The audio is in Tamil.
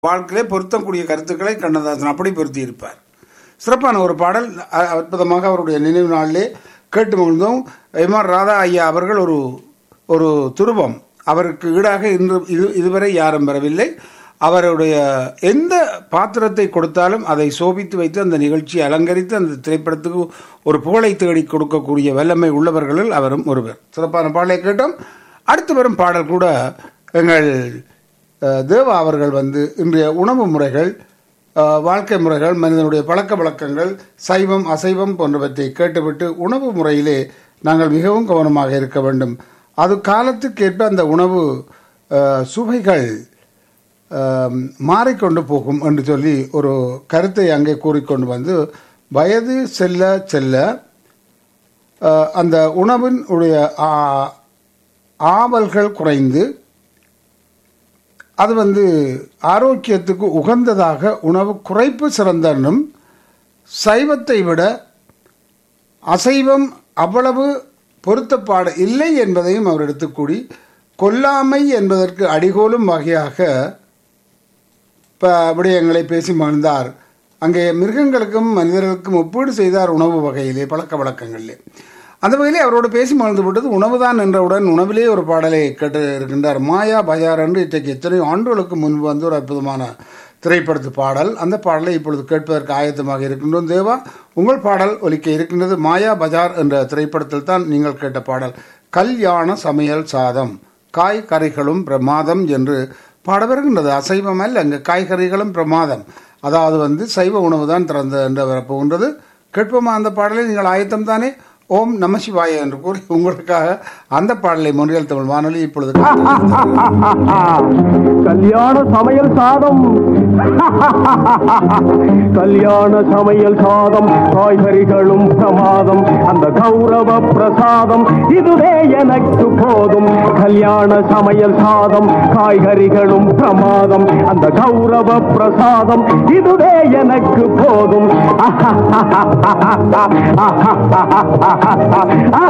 வாழ்க்கையிலே பொருத்தக்கூடிய கருத்துக்களை கண்ணதாசன் அப்படி பொருத்தி இருப்பார் சிறப்பான ஒரு பாடல் அ- அற்புதமாக அவருடைய நினைவு நாளிலே கேட்டு மகிழ்ந்தோம் எம் ஆர் ராதா ஐயா அவர்கள் ஒரு ஒரு துருவம் அவருக்கு ஈடாக இன்று இது இதுவரை யாரும் பெறவில்லை அவருடைய எந்த பாத்திரத்தை கொடுத்தாலும் அதை சோபித்து வைத்து அந்த நிகழ்ச்சியை அலங்கரித்து அந்த திரைப்படத்துக்கு ஒரு புகழை தேடி கொடுக்கக்கூடிய வல்லமை உள்ளவர்களில் அவரும் ஒருவர் சிறப்பான பாடலை கேட்டோம் அடுத்து வரும் பாடல் கூட எங்கள் அஹ், தேவா அவர்கள் வந்து இன்றைய உணவு முறைகள் அஹ், வாழ்க்கை முறைகள் மனிதனுடைய பழக்க வழக்கங்கள் சைவம் அசைவம் போன்றவற்றை கேட்டுவிட்டு உணவு முறையிலே நாங்கள் மிகவும் கவனமாக இருக்க வேண்டும் அது காலத்துக்கேற்ப அந்த உணவு அஹ், சுவைகள் அஹ், மாறிக்கொண்டு போகும் என்று சொல்லி ஒரு கருத்தை அங்கே கூறிக்கொண்டு வந்து வயது செல்ல செல்ல அஹ், அந்த உணவின் உடைய ஆ- ஆவல்கள் குறைந்து அது வந்து ஆரோக்கியத்துக்கு உகந்ததாக உணவு குறைப்பு சிறந்தன்னும் சைவத்தை விட அசைவம் அவ்வளவு பொருத்தப்பாடு இல்லை என்பதையும் அவர் எடுத்துக்கூடி கொல்லாமை என்பதற்கு அடிகோலும் வகையாக ப விடயங்களை பேசி மகிழ்ந்தார் அங்கே மிருகங்களுக்கும் மனிதர்களுக்கும் ஒப்பீடு செய்தார் உணவு வகையிலே பழக்க வழக்கங்களிலே அந்த வகையிலே அவரோடு பேசி மகிழ்ந்து விட்டது உணவுதான் என்றவுடன் உணவிலே ஒரு பாடலை கேட்டு இருக்கின்றார் மாயா பஜார் என்று இன்றைக்கு எத்தனையோ ஆண்டுகளுக்கு முன்பு வந்து ஒரு அற்புதமான திரைப்படத்து பாடல் அந்த பாடலை இப்பொழுது கேட்பதற்கு ஆயத்தமாக இருக்கின்றோம் தேவா உங்கள் பாடல் ஒலிக்க இருக்கின்றது மாயா பஜார் என்ற திரைப்படத்தில் தான் நீங்கள் கேட்ட பாடல் கல்யாண சமையல் சாதம் காய்கறிகளும் பிரமாதம் என்று பாட வருகின்றது அசைவம் அல்ல அங்கு காய்கறிகளும் பிரமாதம் அதாவது வந்து சைவ உணவு தான் திறந்த என்று வரப்போகின்றது கேட்போமா அந்த பாடலை நீங்கள் ஆயத்தம் தானே ஓம் நம சிவாய என்று கூறி உங்களுக்காக அந்த பாடலை மொழியல் தமிழ் வானொலி இப்பொழுது கல்யாண சமையல் சாதம் கல்யாண சமையல் சாதம் காய்கறிகளும் பிரமாதம் அந்த கௌரவ பிரசாதம் இதுவே எனக்கு போதும் கல்யாண சமையல் சாதம் காய்கறிகளும் பிரமாதம் அந்த கௌரவ பிரசாதம் இதுவே எனக்கு போதும்